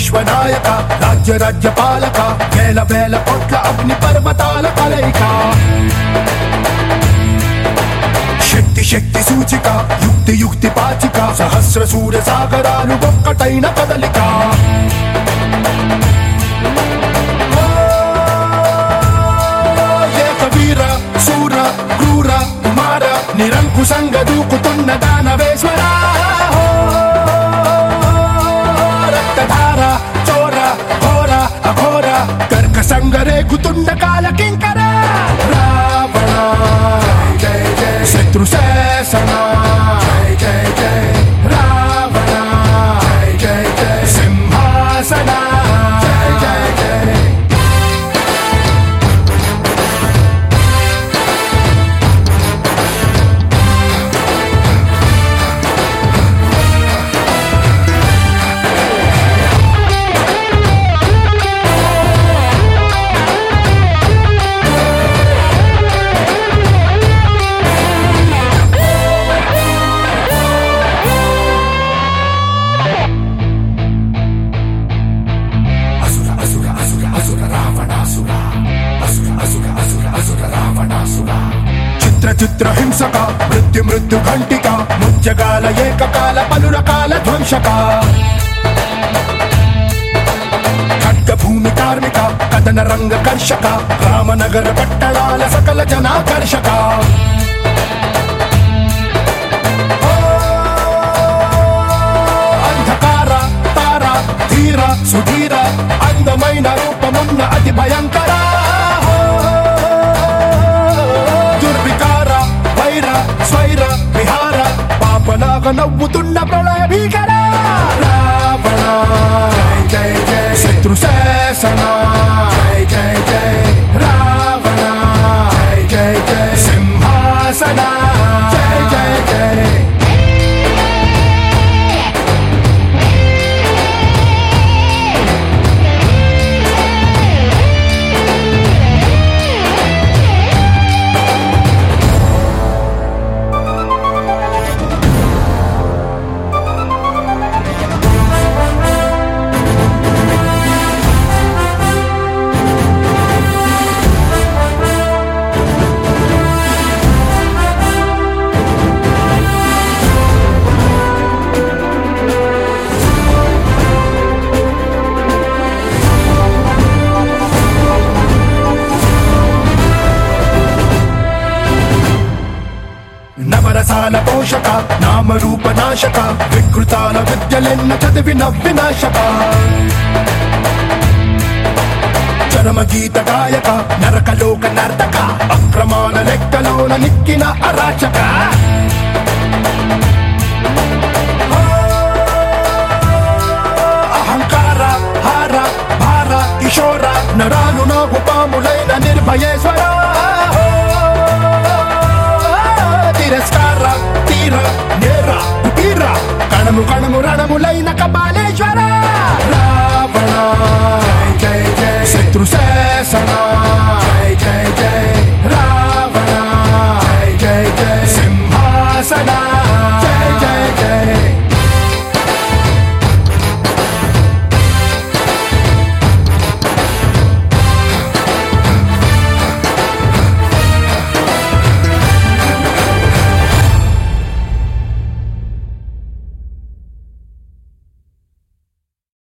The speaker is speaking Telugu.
విశ్వనాయక రాజ్య రాజ్య పాలక వేల వేల కోట్ల అగ్ని పర్వతాల కలయిక శక్తి శక్తి సూచిక యుక్తి యుక్తి పాచిక సహస్ర సూర్య సాగరాలు ఒక్కటైన కదలిక ఏక వీర శూర క్రూర కుమార నిరంకుశంగ దూకుతున్న దానవేశ్వర రక్తధార చోర ఘోర అఘోర కర్క సంగ రేగుతుండ కాల కింకర రావణ జయ జయ శత్రు శాసన జయ జయ జయ రావణ జయ జయ జయ సింహాసన జయ జయ జయ అసుర అసుర అసుర అసుర రావణాసుర అసుర అసుర అసుర అసుర రావణాసుర చిత్ర చిత్ర హింసక మృత్యు మృత్యు ఘంటిక ముత్యకాల ఏకకాల పలు రకాల ధ్వంసక ఖడ్గ భూమి కార్మిక కథన రంగ కర్షక రామనగర పట్టణాల సకల జనాకర్షక అంధకార తార ధీర సుధీర అందమైన రూపమున్న అతి భయంకర దుర్వికార వైర స్వైర విహార పాపలాగా నవ్వుతున్న ప్రళయ భీకర రావణ జయ జయ జయ శత్రు శాసన జయ జయ జయ రావణ జయ జయ జయ సింహాసన జయ జయ జయ నవరసాల పోషక నామరూప నాశక వికృతాల విద్యలెన్న చదివిన వినాశక చరమ గీత గాయక నరకలోక నర్తక అక్రమాల లెక్కలోన నిక్కిన అరాచక అహంకార హార భార కిషోర నరాలు నాగు పాములైన నిర్భయేశ్వర తిరస్కార తీర నేర తీర కణము కణము రణములైన కపాల